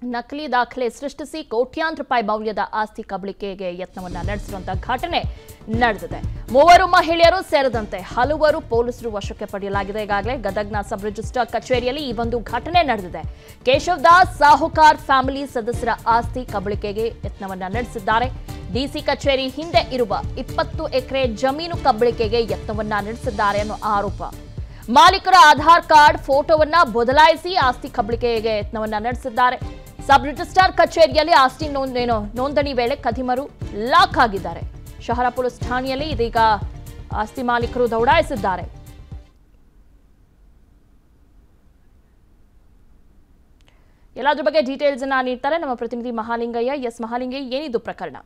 ನಕಲಿ ದಾಖಲೆ ಸೃಷ್ಟಿಸಿ ಕೋಟ್ಯಾಂತರ ರೂಪಾಯಿ ಮೌಲ್ಯದ ಆಸ್ತಿ ಕಬಳಿಕೆಗೆ ಯತ್ನವನ್ನ ನಡೆಸಿರುವಂತಹ ಘಟನೆ ನಡೆದಿದೆ ಮೂವರು ಮಹಿಳೆಯರು ಸೇರಿದಂತೆ ಹಲವರು ಪೊಲೀಸರು ವಶಕ್ಕೆ ಪಡೆಯಲಾಗಿದೆ ಈಗಾಗಲೇ ಗದಗ್ನ ಸಬ್ ರಿಜಿಸ್ಟರ್ ಕಚೇರಿಯಲ್ಲಿ ಈ ಒಂದು ಘಟನೆ ನಡೆದಿದೆ ಕೇಶವ್ ದಾಸ್ ಸಾಹುಕಾರ್ ಫ್ಯಾಮಿಲಿ ಸದಸ್ಯರ ಆಸ್ತಿ ಕಬಳಿಕೆಗೆ ಯತ್ನವನ್ನ ನಡೆಸಿದ್ದಾರೆ ಡಿಸಿ ಕಚೇರಿ ಹಿಂದೆ ಇರುವ ಇಪ್ಪತ್ತು ಎಕರೆ ಜಮೀನು ಕಬಳಿಕೆಗೆ ಯತ್ನವನ್ನ ನಡೆಸಿದ್ದಾರೆ ಅನ್ನೋ ಆರೋಪ ಮಾಲೀಕರ ಆಧಾರ್ ಕಾರ್ಡ್ ಫೋಟೋವನ್ನ ಬದಲಾಯಿಸಿ ಆಸ್ತಿ ಕಬಳಿಕೆಗೆ ಯತ್ನವನ್ನ ನಡೆಸಿದ್ದಾರೆ ಸಬ್ ರಿಜಿಸ್ಟ್ರಾರ್ ಕಚೇರಿಯಲ್ಲಿ ಆಸ್ತಿ ನೋಂದ್ ಏನೋ ನೋಂದಣಿ ವೇಳೆ ಕದಿಮರು ಲಾಕ್ ಆಗಿದ್ದಾರೆ ಶಹರ ಪೊಲೀಸ್ ಠಾಣೆಯಲ್ಲಿ ಇದೀಗ ಆಸ್ತಿ ಮಾಲೀಕರು ದೌಡಾಯಿಸಿದ್ದಾರೆ ಎಲ್ಲಾದ್ರ ಬಗ್ಗೆ ಡೀಟೇಲ್ಸ್ ಅನ್ನ ನೀಡ್ತಾರೆ ನಮ್ಮ ಪ್ರತಿನಿಧಿ ಮಹಾಲಿಂಗಯ್ಯ ಎಸ್ ಮಹಾಲಿಂಗಯ್ಯ ಏನಿದು ಪ್ರಕರಣ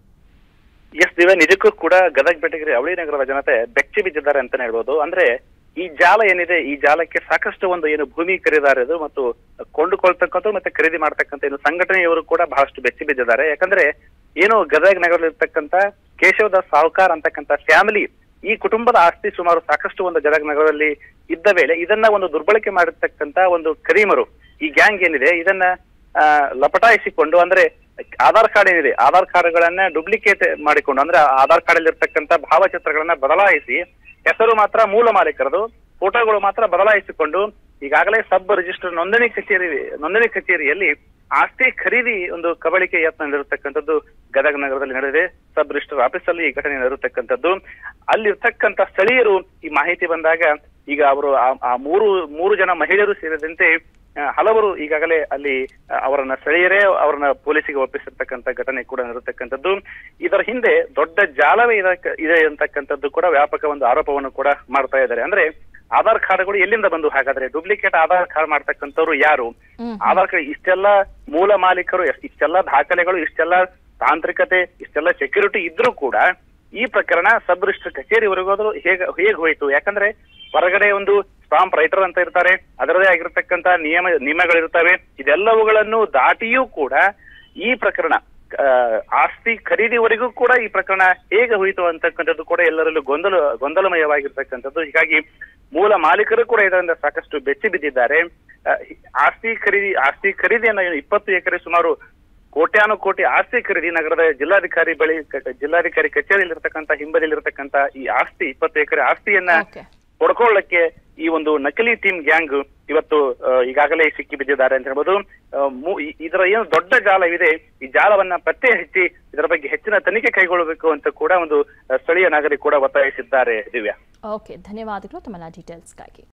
ಎಸ್ ದಿವ್ಯ ನಿಜಕ್ಕೂ ಕೂಡ ಗದಗ ಬೆಟಗಿರಿ ಅವಳಿ ನಗರದ ಜನತೆ ಬೆಚ್ಚಿ ಬಿದ್ದಿದ್ದಾರೆ ಅಂತಾನೆ ಹೇಳ್ಬೋದು ಅಂದ್ರೆ ಈ ಜಾಲ ಏನಿದೆ ಈ ಜಾಲಕ್ಕೆ ಸಾಕಷ್ಟು ಒಂದು ಏನು ಭೂಮಿ ಖರೀದಾರರು ಮತ್ತು ಕೊಂಡುಕೊಳ್ತಕ್ಕಂಥ ಮತ್ತೆ ಖರೀದಿ ಮಾಡ್ತಕ್ಕಂಥ ಏನು ಸಂಘಟನೆಯವರು ಕೂಡ ಬಹಳಷ್ಟು ಬೆಚ್ಚಿ ಬಿದ್ದಿದ್ದಾರೆ ಯಾಕಂದ್ರೆ ಏನು ಗದಗ ನಗರದಲ್ಲಿರ್ತಕ್ಕಂಥ ಕೇಶವದಾಸ್ ಸಾಹುಕಾರ್ ಅಂತಕ್ಕಂಥ ಫ್ಯಾಮಿಲಿ ಈ ಕುಟುಂಬದ ಆಸ್ತಿ ಸುಮಾರು ಸಾಕಷ್ಟು ಒಂದು ಗದಗ ನಗರದಲ್ಲಿ ಇದ್ದ ವೇಳೆ ಇದನ್ನ ಒಂದು ದುರ್ಬಳಕೆ ಮಾಡಿರ್ತಕ್ಕಂಥ ಒಂದು ಕರೀಮರು ಈ ಗ್ಯಾಂಗ್ ಏನಿದೆ ಇದನ್ನ ಆ, ಲಪಟಾಯಿಸಿಕೊಂಡು ಅಂದ್ರೆ ಆಧಾರ್ ಕಾರ್ಡ್ ಏನಿದೆ ಆಧಾರ್ ಕಾರ್ಡ್ಗಳನ್ನ ಡೂಪ್ಲಿಕೇಟ್ ಮಾಡಿಕೊಂಡು ಅಂದ್ರೆ ಆ ಆಧಾರ್ ಕಾರ್ಡ್ ಅಲ್ಲಿ ಇರ್ತಕ್ಕಂಥ ಭಾವಚಿತ್ರಗಳನ್ನ ಬದಲಾಯಿಸಿ ಹೆಸರು ಮಾತ್ರ ಮೂಲ ಮಾಲೀಕರದು ಫೋಟೋಗಳು ಮಾತ್ರ ಬದಲಾಯಿಸಿಕೊಂಡು ಈಗಾಗಲೇ ಸಬ್ ರಿಜಿಸ್ಟರ್ ನೋಂದಣಿ ಕಚೇರಿ ನೋಂದಣಿ ಕಚೇರಿಯಲ್ಲಿ ಆಸ್ತಿ ಖರೀದಿ ಒಂದು ಕಬಳಿಕೆ ಯತ್ನ ನಡೆದಿರ್ತಕ್ಕಂಥದ್ದು ಗದಗ ನಗರದಲ್ಲಿ ನಡೆದಿದೆ ಸಬ್ ರಿಜಿಸ್ಟರ್ ಆಫೀಸ್ ಅಲ್ಲಿ ಈ ಘಟನೆ ನಡೆದಿರ್ತಕ್ಕಂಥದ್ದು ಅಲ್ಲಿರ್ತಕ್ಕಂಥ ಸ್ಥಳೀಯರು ಈ ಮಾಹಿತಿ ಬಂದಾಗ ಈಗ ಅವರು ಆ- ಆ ಮೂರು ಮೂರು ಜನ ಮಹಿಳೆಯರು ಸೇರಿದಂತೆ ಆ, ಹಲವರು ಈಗಾಗಲೇ ಅಲ್ಲಿ ಆ, ಅವರನ್ನ ಸ್ಥಳೀಯರೇ ಅವರನ್ನ ಪೊಲೀಸಿಗೆ ಒಪ್ಪಿಸಿರ್ತಕ್ಕಂಥ ಘಟನೆ ಕೂಡ ನಡೆದಿರ್ತಕ್ಕಂಥದ್ದು ಇದರ ಹಿಂದೆ ದೊಡ್ಡ ಜಾಲವೇ ಇದಕ್ಕೆ- ಇದೆ ಅಂತಕ್ಕಂಥದ್ದು ಕೂಡ ವ್ಯಾಪಕ ಒಂದು ಆರೋಪವನ್ನು ಕೂಡ ಮಾಡ್ತಾ ಇದ್ದಾರೆ ಅಂದ್ರೆ ಆಧಾರ್ ಕಾರ್ಡ್ಗಳು ಎಲ್ಲಿಂದ ಬಂದು ಹಾಗಾದ್ರೆ ಡೂಪ್ಲಿಕೇಟ್ ಆಧಾರ್ ಕಾರ್ಡ್ ಮಾಡ್ತಕ್ಕಂಥವ್ರು ಯಾರು ಹ್ಮ್. ಆಧಾರ್ ಕಾರ್ಡ್ ಇಷ್ಟೆಲ್ಲ ಮೂಲ ಮಾಲೀಕರು ಎಷ್ಟ್- ಇಷ್ಟೆಲ್ಲ ದಾಖಲೆಗಳು ಇಷ್ಟೆಲ್ಲ ತಾಂತ್ರಿಕತೆ ಇಷ್ಟೆಲ್ಲ ಸೆಕ್ಯೂರಿಟಿ ಇದ್ರೂ ಕೂಡ ಈ ಪ್ರಕರಣ ಸಬ್ ರಿಜಿಸ್ಟರ್ ಕಚೇರಿವರೆಗೂ ಹೇಗ ಹೇಗ್ ಹೋಯ್ತು ಯಾಕಂದ್ರೆ ಹೊರಗಡೆ ಒಂದು ಸ್ಟಾಂಪ್ ರೈಟರ್ ಅಂತ ಇರ್ತಾರೆ ಅದರದೇ ಆಗಿರ್ತಕ್ಕಂತ ನಿಯಮ ನಿಯಮಗಳಿರ್ತವೆ ಇದೆಲ್ಲವುಗಳನ್ನು ದಾಟಿಯೂ ಕೂಡ ಈ ಪ್ರಕರಣ ಆ, ಆಸ್ತಿ ಖರೀದಿವರೆಗೂ ಕೂಡ ಈ ಪ್ರಕರಣ ಹೇಗೆ ಹೋಯಿತು ಅಂತಕ್ಕಂಥದ್ದು ಕೂಡ ಎಲ್ಲರಲ್ಲೂ ಗೊಂದಲ ಗೊಂದಲಮಯವಾಗಿರ್ತಕ್ಕಂಥದ್ದು ಹೀಗಾಗಿ ಮೂಲ ಮಾಲೀಕರು ಕೂಡ ಇದರಿಂದ ಸಾಕಷ್ಟು ಬೆಚ್ಚಿ ಬಿದ್ದಿದ್ದಾರೆ ಆ, ಆಸ್ತಿ ಖರೀದಿ ಆಸ್ತಿ ಖರೀದಿಯನ್ನ ಏನು ಇಪ್ಪತ್ತು ಎಕರೆ ಸುಮಾರು ಕೋಟ್ಯಾನು ಕೋಟಿ ಆಸ್ತಿ ಖರೀದಿ ನಗರದ ಜಿಲ್ಲಾಧಿಕಾರಿ ಬಳಿ ಕ- ಜಿಲ್ಲಾಧಿಕಾರಿ ಕಚೇರಿಯಲ್ಲಿರ್ತಕ್ಕಂಥ ಹಿಂಬದಿಲಿರ್ತಕ್ಕಂಥ ಈ ಆಸ್ತಿ ಇಪ್ಪತ್ತು ಎಕರೆ ಆಸ್ತಿಯನ್ನ ಓಕೆ ಪಡ್ಕೊಳ್ಳಕ್ಕೆ ಈ ಒಂದು ನಕಲಿ ಟೀಮ್ ಗ್ಯಾಂಗ್ ಇವತ್ತು ಆ, ಈಗಾಗಲೇ ಸಿಕ್ಕಿ ಬಿದ್ದಿದ್ದಾರೆ ಅಂತ ಹೇಳ್ಬೋದು ಆ, ಮು- ಇ- ಇದರ ಏನು ದೊಡ್ಡ ಜಾಲವಿದೆ ಈ ಜಾಲವನ್ನ ಪತ್ತೆ ಹಚ್ಚಿ ಇದರ ಬಗ್ಗೆ ಹೆಚ್ಚಿನ ತನಿಖೆ ಕೈಗೊಳ್ಳಬೇಕು ಅಂತ ಕೂಡ ಒಂದು ಆ, ಸ್ಥಳೀಯ ನಾಗರಿಕ ಕೂಡ ಒತ್ತಾಯಿಸಿದ್ದಾರೆ ದಿವ್ಯಾ ಓಕೆ ಧನ್ಯವಾದಗಳು ತಮ್ಮೆಲ್ಲ ಡೀಟೇಲ್ಸ್ಗಾಗಿ